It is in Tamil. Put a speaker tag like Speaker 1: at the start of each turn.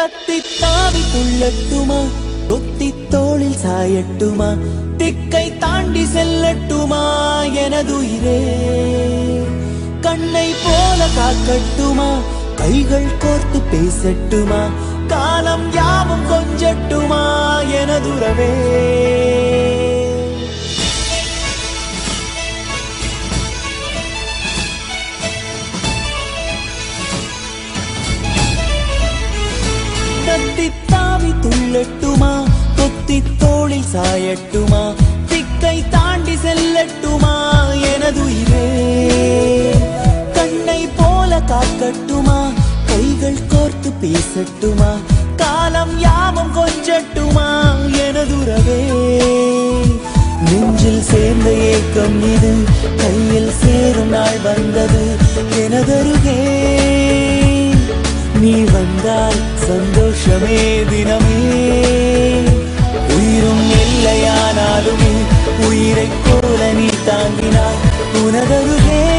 Speaker 1: தத்தி தாவி துள்ளட்டுமா தொத்தி தோளில் சாயட்டுமா திக்கை தாண்டி செல்லட்டுமா எனதுயிரே கண்ணை போல காக்கட்டுமா கைகள் கோர்த்து பேசட்டுமா காலம் யாவும் கொஞ்சட்டுமா எனதுறவே தத்தி தாவி துள்ளட்டுமா கொத்தி தோளில் சாயட்டுமா திக்கை தாண்டி செல்லட்டுமா எனதுயிரே கண்ணை போல காக்கட்டுமா கைகள் கோர்த்து பேசட்டுமா காலம் யாவும் கொஞ்சட்டுமா எனதுறவே நெஞ்சில் சேர்ந்த ஏக்கம் இது கையில் சேரும் நாள் வந்தது எனதருகே நீ வந்தால் சந்தோஷமே தினமே உயிரும் இல்லையானாலுமே உயிரைப் போல நீ தாங்கினாய் உனதருகே